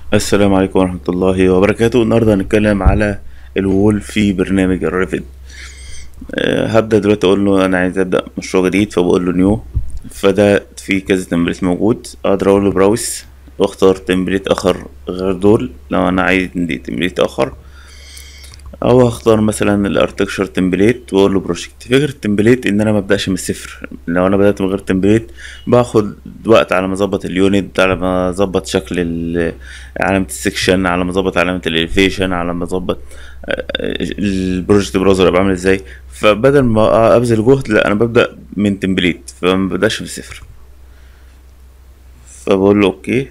السلام عليكم ورحمة الله وبركاته النهاردة هنتكلم على الوول في برنامج الريفت أه هبدأ دلوقتي أقول له أنا عايز أبدأ مشروع جديد فبقول له نيو فده في كذا تمبلت موجود أقدر أقول له براوس وأختار تمبلت آخر غير دول لو أنا عايز عندي تمبلت آخر أو هختار مثلا الارتكشر تمبليت وأقول له بروجكت فكرة التمبليت إن أنا مبدأش من الصفر لو أنا بدأت من غير تمبليت باخد وقت على ما أظبط اليونت على ما أظبط شكل ال- علامة السكشن على ما أظبط علامة الإليفيشن على ما أظبط آه، البروجكت براوزر يبقى عامل إزاي فبدل ما أبذل جهد لا أنا ببدأ من تمبليت فما ببدأش من الصفر فبقول له أوكي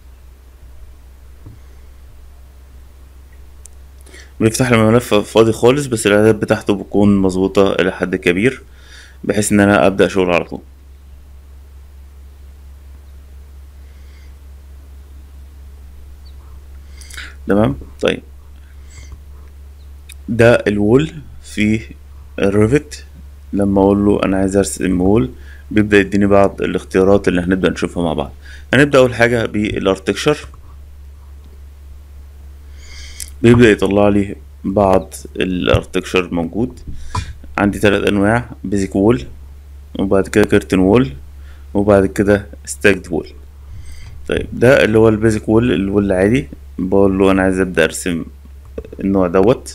بيفتح لي ملف فاضي خالص بس الإعدادات بتاعته بتكون مظبوطة إلى حد كبير بحيث إن أنا أبدأ شغل على طول تمام طيب ده الوول في الريفت لما اقول له انا عايز ارسم وول بيبدا يديني بعض الاختيارات اللي هنبدا نشوفها مع بعض هنبدا اول حاجه بالارتكشر بيبدا يطلع لي بعض الارتكشر موجود عندي ثلاث انواع بيزك وول وبعد كده كيرتن وول وبعد كده ستاكد وول طيب ده اللي هو البيزك وول الوول العادي بقول له انا عايز ابدا ارسم النوع دوت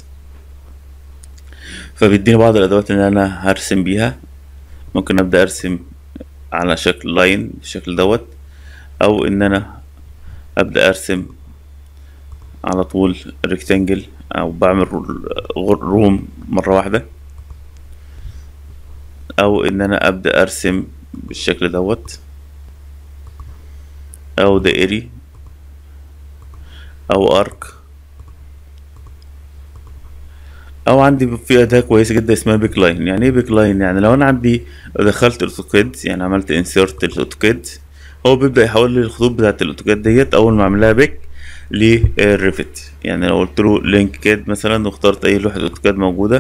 فبيديني بعض الادوات اللي انا هرسم بيها ممكن ابدا ارسم على شكل لاين بالشكل دوت او ان انا ابدا ارسم على طول ريكتانجل او بعمل روم مره واحده او ان انا ابدا ارسم بالشكل دوت او دائري او ارك او عندي في اداه كويسه جدا اسمها بيك لاين يعني ايه بيك لاين يعني لو انا عندي دخلت الاوتوكاد يعني عملت انسيرت الاوتوكاد هو بيبدا يحول لي الخطوط بتاعه الاوتوكاد ديت اول ما اعملها بيك للريفت يعني لو قلت له لينك كاد مثلا واخترت اي لوحه اوتوكاد موجوده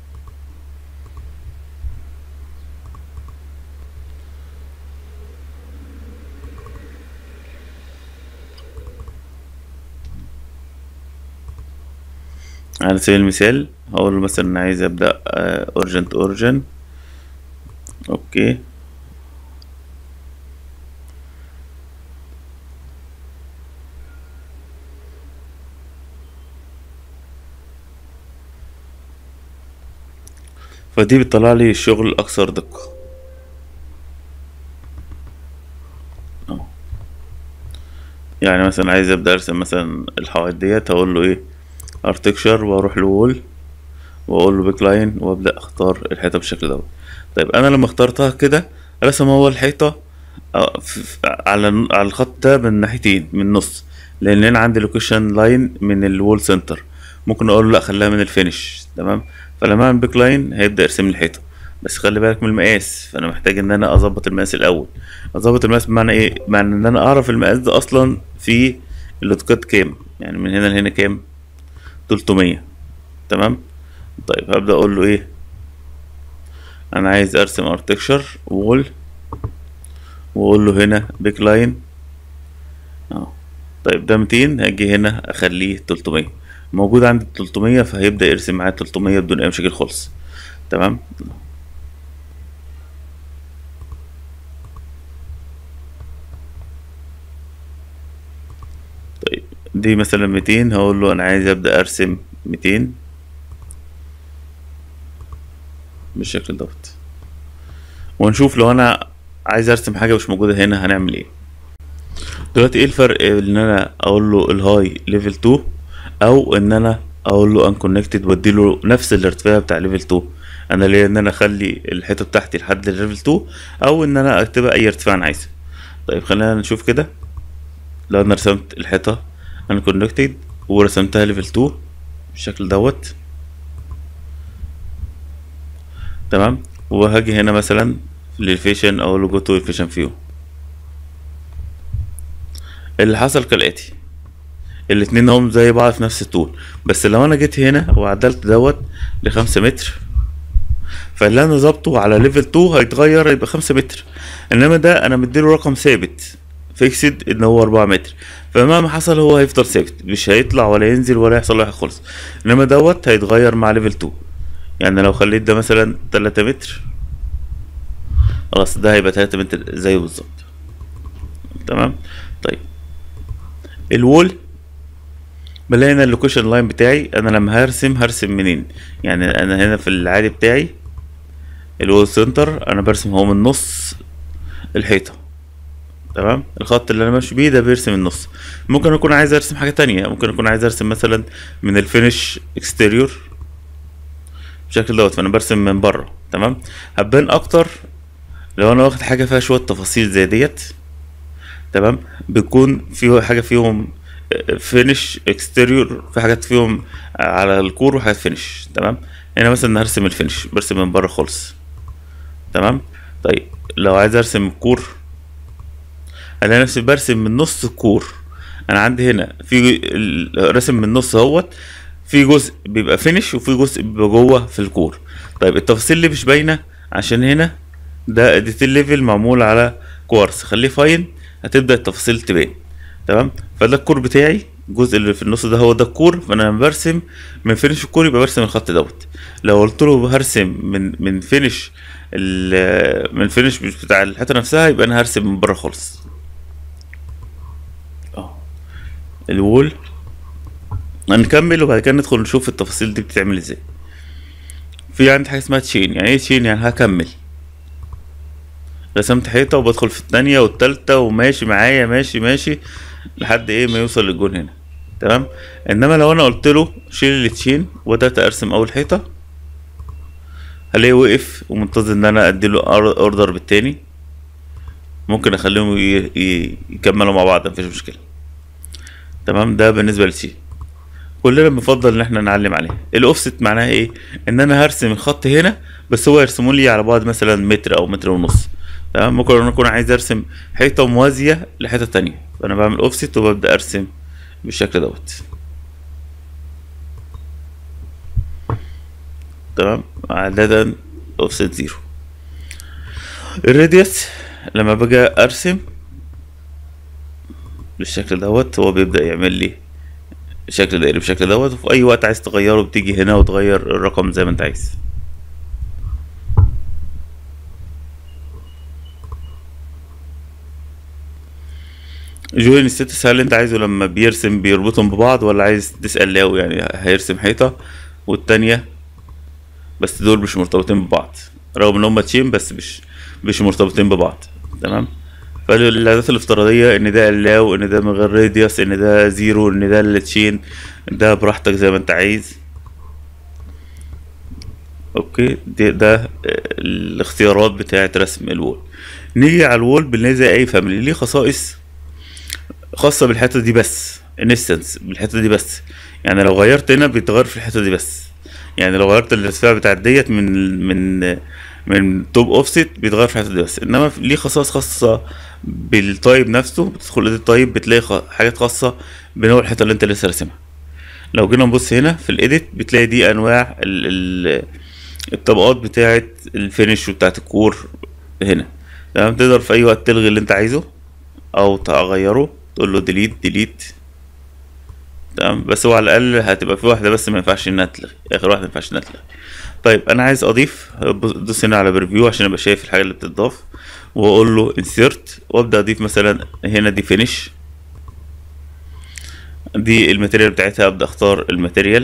على سبيل المثال هقول له مثلا عايز ابدا اورجنت اورجن اوكي فدي بتطلع لي الشغل اكثر دقة أهو. يعني مثلا عايز ابدا ارسم مثلا الحوائط ديت هقول له ايه ارتكشر واروح لوول واقول له بيك لاين وابدا اختار الحيطه بالشكل دوت طيب انا لما اخترتها كده رسم هو الحيطه آه، ف- ف- على على الخط ده من ناحيتين من النص لان انا عندي لوكيشن لاين من الوول سنتر ممكن اقول له لا خليها من الفينش تمام فلما اعمل بيك لاين هيبدا يرسم لي الحيطه بس خلي بالك من المقاس فانا محتاج ان انا اظبط المقاس الاول اظبط المقاس بمعنى ايه معنى ان انا اعرف المقاس ده اصلا في الاوتوكاد كام يعني من هنا لهنا كام 300 تمام طيب هبدأ اقول له ايه انا عايز ارسم ارتكشر وول واقول له هنا بيك لاين اه طيب ده 200 هاجي هنا اخليه 300 موجود عندي 300 فهيبدأ يرسم معايا 300 بدون اي مشاكل خالص تمام طيب دي مثلا 200 هقول له انا عايز ابدأ ارسم 200 بالشكل دوت ونشوف لو انا عايز ارسم حاجه مش موجوده هنا هنعمل ايه دلوقتي ايه الفرق ان انا اقول له الهاي ليفل 2 او ان انا اقول له انكونكتد وادي له نفس الارتفاع بتاع ليفل 2 انا ليا ان انا اخلي الحيطه بتاعتي لحد ليفل 2 او ان انا اكتبها اي ارتفاع انا عايزه طيب خلينا نشوف كده لو انا رسمت الحيطه انكونكتد ورسمتها ليفل 2 بالشكل دوت تمام وهاجي هنا مثلا في الفيشن اقول له جو تو الفيشن فيو اللي حصل كالاتي الاتنين هم زي بعض في نفس الطول بس لو انا جيت هنا وعدلت دوت لخمسة متر فاللي انا ظابطه على ليفل 2 هيتغير يبقى خمسة متر انما ده انا مديله رقم ثابت فيكسد ان هو أربعة متر فمهما حصل هو هيفضل ثابت مش هيطلع ولا ينزل ولا يحصل له حاجه خالص انما دوت هيتغير مع ليفل 2 يعني لو خليت ده مثلا 3 متر خلاص ده هيبقى 3 متر زيه بالظبط تمام طيب الوول بلاقي هنا اللوكيشن لاين بتاعي انا لما هرسم هرسم منين يعني انا هنا في العادي بتاعي الوول سنتر انا برسم هو من نص الحيطه تمام الخط اللي انا ماشي بيه ده بيرسم النص ممكن اكون عايز ارسم حاجه تانية ممكن اكون عايز ارسم مثلا من الفينش اكستيريور بالشكل دوت فانا برسم من بره تمام هتبان اكتر لو انا واخد حاجه فيها شويه تفاصيل زي ديت تمام بيكون في حاجه فيهم فينش اكستيريور في حاجات فيهم على الكور وحاجات فينش تمام هنا مثلا هرسم الفينش برسم من بره خالص تمام طيب لو عايز ارسم الكور الاقي نفسي برسم من نص الكور انا عندي هنا في ال- رسم من النص اهوت في جزء بيبقى فينش وفي جزء بيبقى جوه في الكور طيب التفاصيل اللي مش باينه عشان هنا ده اديت ليفل معمول على كوارس خليه فاين هتبدا التفاصيل تبان تمام فده الكور بتاعي الجزء اللي في النص ده هو ده الكور فانا لما برسم من فينش الكور يبقى برسم الخط دوت لو قلت له هرسم من من فينش ال- من الفينش بتاع الحته نفسها يبقى انا هرسم من بره خالص اه الوول هنكمل وبعد كده ندخل نشوف التفاصيل دي بتتعمل ازاي في عندي حاجه اسمها تشين يعني ايه تشين يعني هكمل رسمت حيطه وبدخل في التانية والتالتة وماشي معايا ماشي ماشي لحد ايه ما يوصل للجون هنا تمام انما لو انا قلت له شيل التشين وبدات ارسم اول حيطه هلاقيه وقف ومنتظر ان انا اديله اوردر بالتاني ممكن اخليهم ي- ي- يكملوا مع بعض مفيش مشكله تمام ده بالنسبه للتشين كلنا بنفضل ان احنا نعلم عليها الاوفست معناها ايه ان انا هرسم الخط هنا بس هو يرسموا لي على بعد مثلا متر او متر ونص تمام ممكن انا اكون عايز ارسم حيطه موازيه لحيطه تانية فانا بعمل اوفست وببدا ارسم بالشكل دوت تمام عادة اوفست زيرو الراديوس لما باجي ارسم بالشكل دوت هو بيبدأ يعمل لي شكل دائري بالشكل دوت وفي اي وقت عايز تغيره بتيجي هنا وتغير الرقم زي ما انت عايز جوين ستاتس هل انت عايزه لما بيرسم بيربطهم ببعض ولا عايز تسأل لاو يعني هيرسم حيطة والتانية بس دول مش مرتبطين ببعض رغم ان هما تشين بس مش مش مرتبطين ببعض تمام فالاعدادات الافتراضية ان ده اللاو ان ده من غير راديوس ان ده زيرو ان ده التشين ده براحتك زي ما انت عايز اوكي ده, ده الاختيارات بتاعة رسم الوول نيجي على الوول بنلاقي زي اي فاميلي ليه خصائص خاصة بالحتة دي بس انستنس بالحتة دي بس يعني لو غيرت هنا بيتغير في الحتة دي بس يعني لو غيرت الارتفاع بتاع ديت من من من توب اوفست بيتغير في الحتة دي بس انما في- ليه خصائص خاصة بالتايب نفسه بتدخل اديت تايب بتلاقي خ- حاجات خاصة بنوع الحتة اللي انت لسه راسمها لو جينا نبص هنا في الايديت بتلاقي دي انواع ال ال الطبقات بتاعة الفينش وبتاعة الكور هنا تمام تقدر في اي وقت تلغي اللي انت عايزه او تغيره تقول له ديليت ديليت تمام بس هو على الاقل هتبقى في واحده بس ما ينفعش انها تلغي اخر واحده ما ينفعش انها تلغي طيب انا عايز اضيف بص- دوس هنا على بريفيو عشان ابقى شايف الحاجه اللي بتضاف واقول له انسيرت وابدا اضيف مثلا هنا دي فينش دي الماتيريال بتاعتها ابدا اختار الماتيريال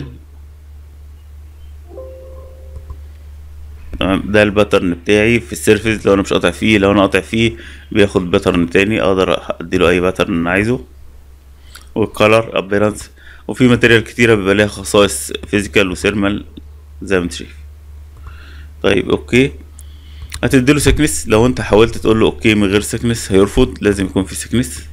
تمام ده الباترن بتاعي في السيرفيس لو انا مش قاطع فيه لو انا قاطع فيه بياخد باترن تاني اقدر اديله اي باترن انا عايزه والكالر ابيرنس وفي ماتيريال كتيرة بيبقى ليها خصائص فيزيكال وثيرمال زي ما انت شايف طيب اوكي هتديله سكنس لو انت حاولت تقول له اوكي من غير سكنس هيرفض لازم يكون في سكنس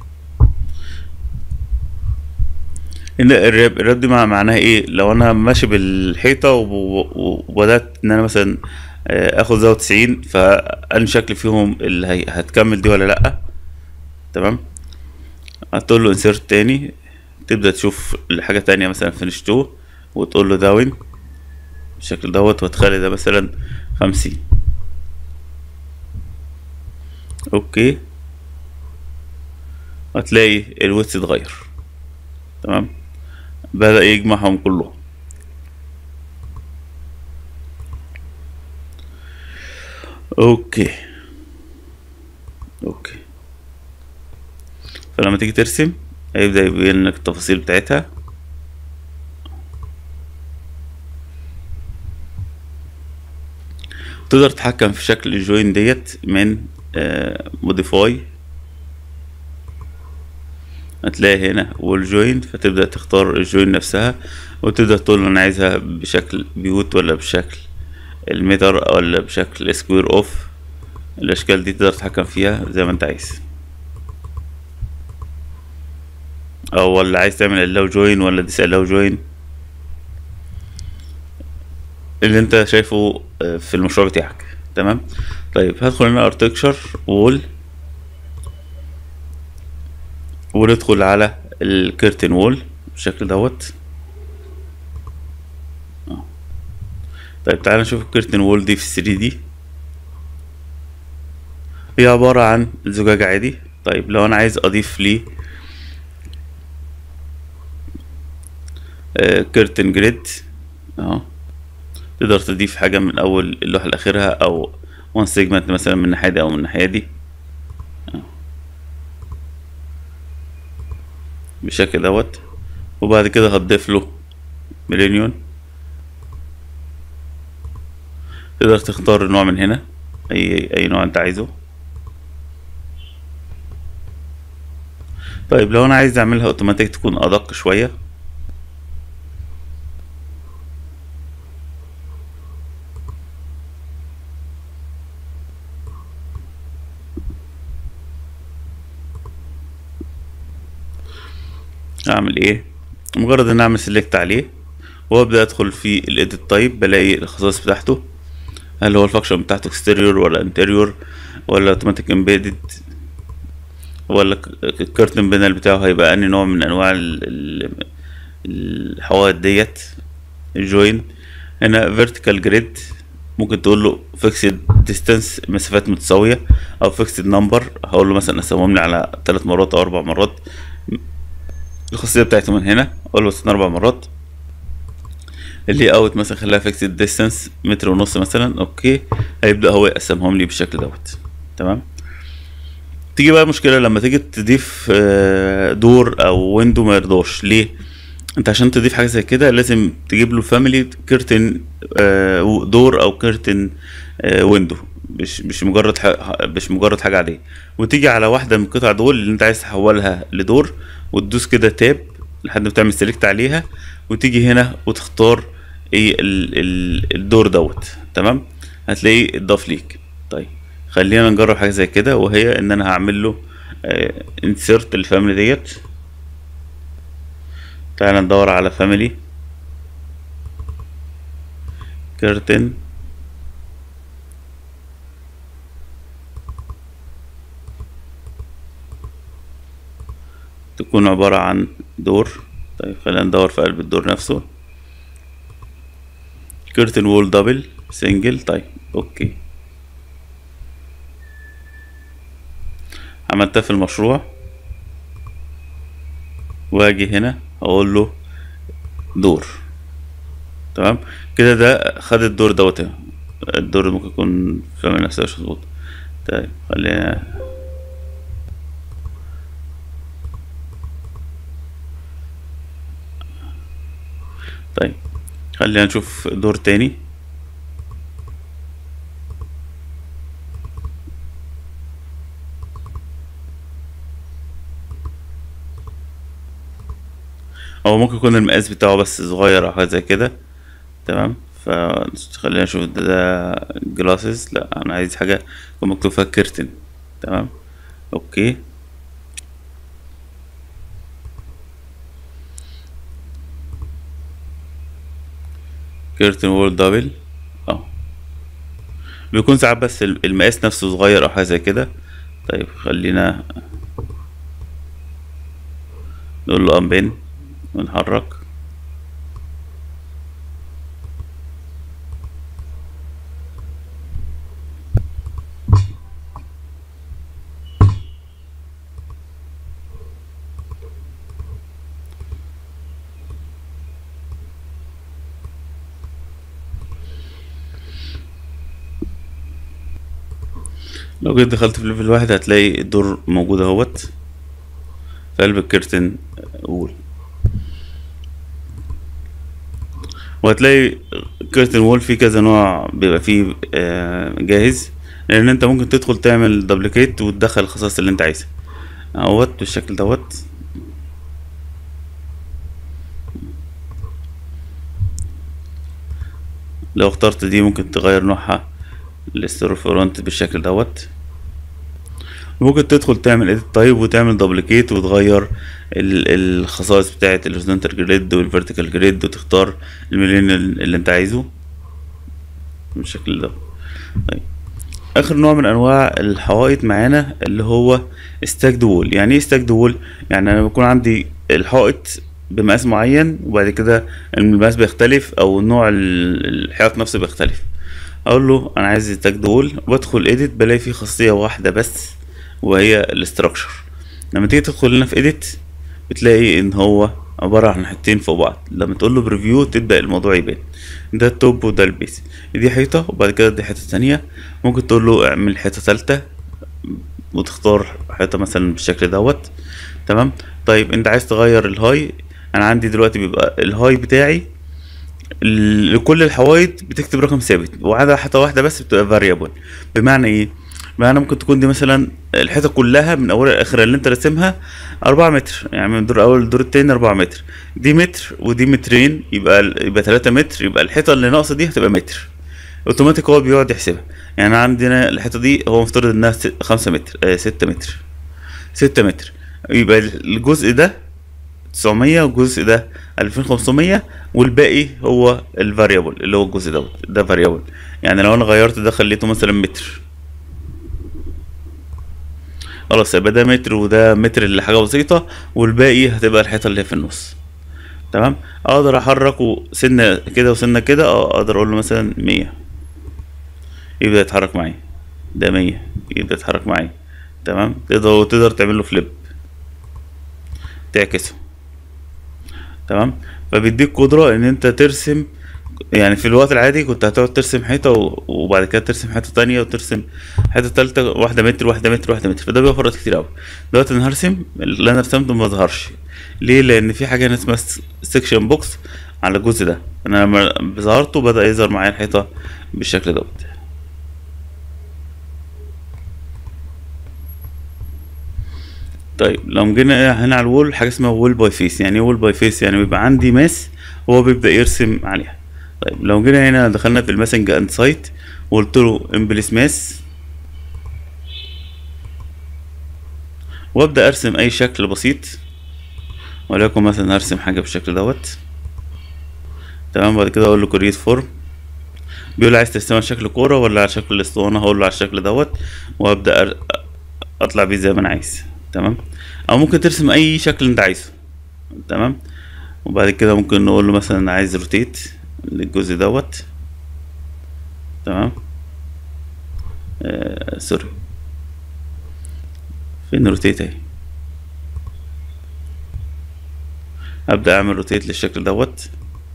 ان الراب الراب دي مع- معناها ايه لو انا ماشي بالحيطه وب- وب- وبدات ان انا مثلا آه، اخد زاويه 90 فانا شكل فيهم اللي هي هتكمل دي ولا لا تمام هتقول له انسيرت تاني تبدا تشوف حاجه تانية مثلا فينش 2 وتقول له داون بالشكل دوت وتخلي ده مثلا 50 اوكي هتلاقي الويتس اتغير تمام بدأ يجمعهم كلهم اوكي اوكي فلما تيجي ترسم هيبدأ يبين لك التفاصيل بتاعتها تقدر تتحكم في شكل الجوين ديت من موديفاي هتلاقي هنا والجوين فتبدأ تختار الجوين نفسها وتبدأ تقول له انا عايزها بشكل بيوت ولا بشكل المتر ولا بشكل سكوير اوف الاشكال دي تقدر تتحكم فيها زي ما انت عايز او ولا عايز تعمل allow join ولا ديس allow join اللي انت شايفه في المشروع بتاعك تمام طيب هدخل هنا architecture wall وندخل على الكيرتن وول بالشكل دوت طيب تعالى نشوف الكيرتن وول دي في 3 دي هي عبارة عن زجاج عادي طيب لو انا عايز اضيف لي كيرتن جريد اهو تقدر تضيف حاجة من اول اللوحة لاخرها او وان سيجمنت مثلا من الناحية دي او من الناحية دي بالشكل دوت وبعد كده هتضيف له مليون تقدر تختار نوع من هنا اي اي نوع انت عايزه طيب لو انا عايز اعملها اوتوماتيك تكون ادق شويه اعمل ايه مجرد ان اعمل سيلكت عليه وابدا ادخل في الايديت تايب بلاقي الخصائص بتاعته هل هو الفانكشن بتاعته اكستيريور ولا انتريور ولا اوتوماتيك امبيدد ولا الكيرتن بانل بتاعه هيبقى انهي نوع من انواع الحوائط ديت الجوين هنا فيرتيكال جريد ممكن تقول له فيكسد ديستانس مسافات متساويه او فيكسد نمبر هقول له مثلا قسمهم لي على ثلاث مرات او اربع مرات الخاصيه بتاعته من هنا اقول له استنى اربع مرات اللي اوت مثلا خليها فيكسد ديستانس متر ونص مثلا اوكي هيبدا هو يقسمهم لي بالشكل دوت تمام تيجي بقى مشكله لما تيجي تضيف دور او ويندو ما يرضاش ليه انت عشان تضيف حاجه زي كده لازم تجيب له فاميلي كيرتن دور او كيرتن ويندو مش مش مجرد حاجة مش مجرد حاجه عاديه وتيجي على واحده من القطع دول اللي انت عايز تحولها لدور وتدوس كده تاب لحد ما تعمل سيلكت عليها وتيجي هنا وتختار ايه ال ال الدور دوت تمام هتلاقيه اتضاف ليك طيب خلينا نجرب حاجه زي كده وهي ان انا هعمل له انسيرت الفاميلي ديت تعالى ندور على فاميلي كيرتن تكون عبارة عن دور طيب خلينا ندور في قلب الدور نفسه كيرتن وول دبل سنجل طيب اوكي عملتها في المشروع واجي هنا اقول له دور تمام كده ده خد الدور دوت الدور ممكن يكون فاهم نفسه مش مظبوط طيب خلينا طيب خلينا نشوف دور تاني او ممكن يكون المقاس بتاعه بس صغير او حاجه زي كده تمام فخلينا نشوف ده, ده جلاسز لا انا عايز حاجه يكون مكتوب فيها كيرتن تمام اوكي كيرتن وول دبل اه بيكون ساعات بس المقاس نفسه صغير او حاجه زي كده طيب خلينا نقول له امبين ونحرك لو جيت دخلت في ليفل واحد هتلاقي الدور موجود اهوت في قلب الكرتن وول وهتلاقي كرتن وول فيه كذا نوع بيبقى فيه آه، جاهز لان انت ممكن تدخل تعمل دبليكيت وتدخل الخصائص اللي انت عايزها اهوت بالشكل دوت لو اخترت دي ممكن تغير نوعها للستورفرونت بالشكل دوت ممكن تدخل تعمل edit طيب وتعمل دبليكيت وتغير ال- الخصائص بتاعة الهوريزونتال جريد والفيرتيكال جريد وتختار المليون اللي انت عايزه بالشكل ده طيب اخر نوع من انواع الحوائط معانا اللي هو ستاكد وول يعني ايه ستاكد وول يعني انا بيكون عندي الحائط بمقاس معين وبعد كده المقاس بيختلف او نوع ال- الحائط نفسه بيختلف اقول له انا عايز ستاكد وول بدخل اديت بلاقي فيه خاصيه واحده بس وهي الاستراكشر لما تيجي تدخل هنا في اديت بتلاقي ان هو عبارة عن حتتين فوق بعض لما تقول له بريفيو تبدأ الموضوع يبان ده التوب وده البيس دي حيطة وبعد كده دي حيطة تانية ممكن تقول له اعمل حيطة تالتة وتختار حيطة مثلا بالشكل دوت تمام طيب انت عايز تغير الهاي انا عندي دلوقتي بيبقى الهاي بتاعي ال- لكل الحوايط بتكتب رقم ثابت وعلى حيطه واحده بس بتبقى فاريبل بمعنى ايه بمعنى ممكن تكون دي مثلا الحيطه كلها من اولها لاخرها اللي انت راسمها أربعة متر يعني من الدور الاول للدور التاني أربعة متر دي متر ودي مترين يبقى ال- يبقى تلاتة متر يبقى الحيطه اللي ناقصه دي هتبقى متر اوتوماتيك هو بيقعد يحسبها يعني عندنا الحيطه دي هو مفترض انها ست- خمسة متر آه ستة متر ستة متر يبقى الجزء ده 900 والجزء ده 2500 والباقي هو الفاريبل اللي هو الجزء دوت ده فاريبل يعني لو انا غيرت ده خليته مثلا متر خلاص يبقى ده متر وده متر اللي حاجه بسيطه والباقي هتبقى الحيطه اللي هي في النص تمام اقدر احركه سنه كده وسنه كده اه اقدر اقول له مثلا 100 يبدا يتحرك معايا ده 100 يبدا يتحرك معايا تمام تقدر تقدر تعمل له فليب تعكسه تمام فبيديك قدرة ان انت ترسم يعني في الوقت العادي كنت هتقعد ترسم حيطة و- وبعد كده ترسم حيطة تانية وترسم حيطة تالتة واحدة متر واحدة متر واحدة متر فده بيوفر وقت كتير اوي دلوقتي انا هرسم اللي انا رسمته ما ظهرش ليه لان في حاجة هنا اسمها سيكشن بوكس على الجزء ده انا لما ظهرته بدأ يظهر معايا الحيطة بالشكل دوت طيب لو جينا هنا على الوول حاجه اسمها وول باي فيس يعني ايه وول باي فيس يعني بيبقى عندي ماس هو بيبدا يرسم عليها طيب لو جينا هنا دخلنا في الماسنج اند سايت وقلت له امبليس ماس وابدا ارسم اي شكل بسيط وليكن مثلا ارسم حاجه بالشكل دوت تمام بعد كده اقول له كريت فورم بيقول لي عايز ترسمها على شكل كوره ولا على شكل الاسطوانه هقول له على الشكل دوت وابدا أر- اطلع بيه زي ما انا عايز تمام او ممكن ترسم اي شكل انت عايزه تمام وبعد كده ممكن نقول له مثلا عايز روتيت للجزء دوت تمام آه سوري فين روتيت اهي ابدا اعمل روتيت للشكل دوت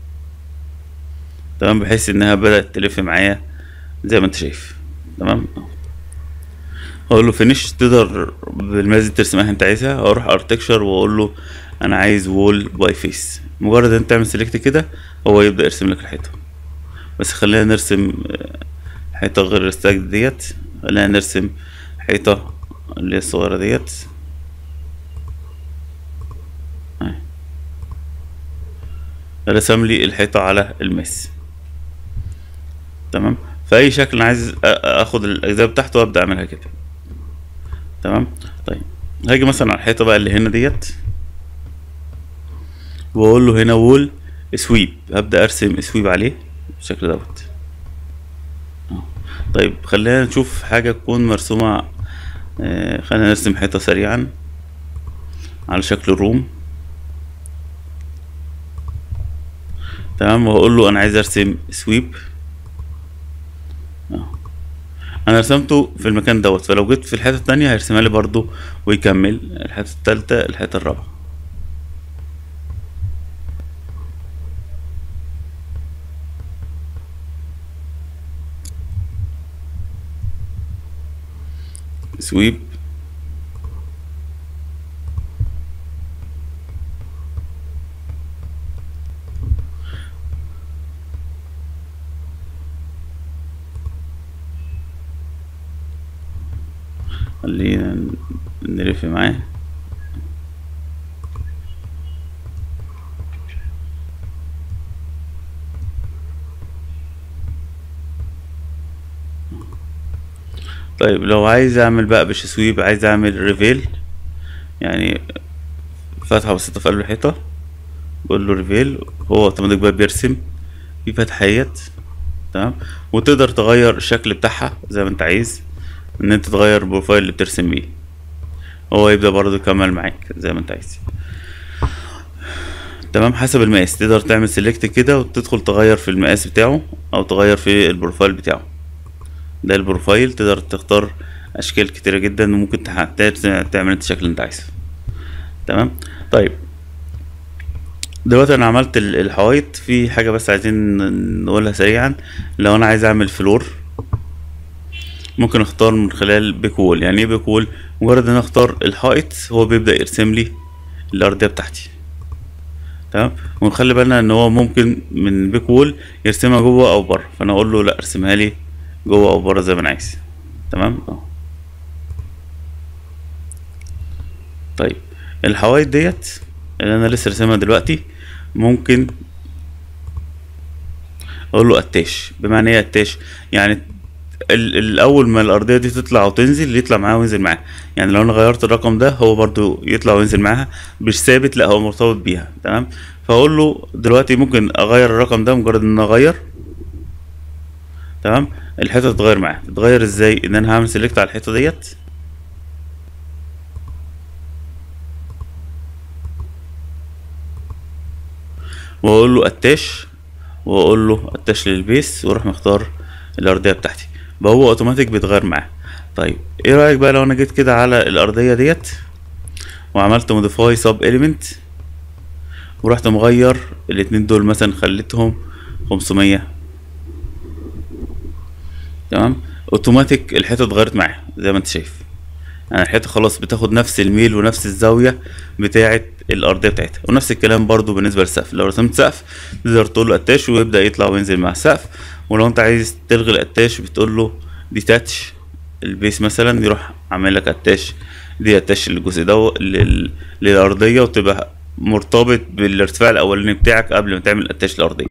تمام بحيث انها بدات تلف معايا زي ما انت شايف تمام أهو. اقول له فينيش تقدر بالماس دي ترسم اي حاجة انت عايزها اروح ارتكشر واقول له انا عايز وول باي فيس مجرد انت تعمل سيلكت كده هو يبدا يرسم لك الحيطه بس خلينا نرسم آه، حيطه غير الستاك ديت خلينا نرسم حيطه اللي هي الصغيره ديت أهي. رسم لي الحيطه على الماس تمام فاي شكل انا عايز أ- اخد الاجزاء بتاعته وابدا اعملها كده تمام طيب هاجي مثلا على الحيطه بقى اللي هنا ديت واقول له هنا وول سويب هبدا ارسم سويب عليه بالشكل دوت أهو. طيب خلينا نشوف حاجه تكون مرسومه آه، خلينا نرسم حيطه سريعا على شكل روم تمام وهقول له انا عايز ارسم سويب أهو. انا رسمته في المكان دوت فلو جيت في الحته التانية هيرسمها لي برضو ويكمل الحته التالتة الحته الرابعه سويب خلينا نلف معاه طيب لو عايز اعمل بقى مش سويب عايز اعمل ريفيل يعني فتحة بسيطة في قلب الحيطة بقول له ريفيل هو اوتوماتيك بقى بيرسم في فتحيات تمام وتقدر تغير الشكل بتاعها زي ما انت عايز ان انت تغير البروفايل اللي بترسم بيه هو يبدأ برضه يكمل معاك زي ما انت عايز تمام حسب المقاس تقدر تعمل سيلكت كده وتدخل تغير في المقاس بتاعه او تغير في البروفايل بتاعه ده البروفايل تقدر تختار اشكال كتيرة جدا وممكن تحتاج تعمل انت الشكل اللي انت عايزه تمام طيب دلوقتي انا عملت ال- الحوايط في حاجة بس عايزين نقولها سريعا لو انا عايز اعمل فلور ممكن اختار من خلال بيك وول يعني ايه بيك وول مجرد ان انا اختار الحائط هو بيبدأ يرسم لي الارضية بتاعتي تمام ونخلي بالنا ان هو ممكن من بيك وول يرسمها جوه او بره فانا اقول له لا ارسمها لي جوه او بره زي ما انا عايز تمام اه طيب الحوايط ديت اللي انا لسه راسمها دلوقتي ممكن اقول له اتاش بمعنى ايه اتاش يعني ال- الاول ما الارضيه دي تطلع وتنزل يطلع معاها وينزل معاها يعني لو انا غيرت الرقم ده هو برضو يطلع وينزل معاها مش ثابت لا هو مرتبط بيها تمام فاقول له دلوقتي ممكن اغير الرقم ده مجرد ان انا اغير تمام الحيطه تتغير معاها تتغير ازاي ان انا هعمل سيلكت على الحيطه ديت واقول له اتاش واقول له اتاش للبيس واروح مختار الارضيه بتاعتي بقى هو اوتوماتيك بيتغير معاه طيب ايه رايك بقى لو انا جيت كده على الارضيه ديت وعملت موديفاي سب اليمنت ورحت مغير الاتنين دول مثلا خليتهم 500 تمام اوتوماتيك الحيطه اتغيرت معايا زي ما انت شايف يعني الحيطه خلاص بتاخد نفس الميل ونفس الزاويه بتاعه الارضيه بتاعتها ونفس الكلام برضو بالنسبه للسقف لو رسمت سقف تقدر تقول له اتاش ويبدا يطلع وينزل مع السقف ولو انت عايز تلغي الاتاش بتقول له ديتاتش البيس مثلا يروح عامل لك اتاش دي اتاش الجزء ده لل... للارضيه وتبقى مرتبط بالارتفاع الاولاني بتاعك قبل ما تعمل اتاش الارضيه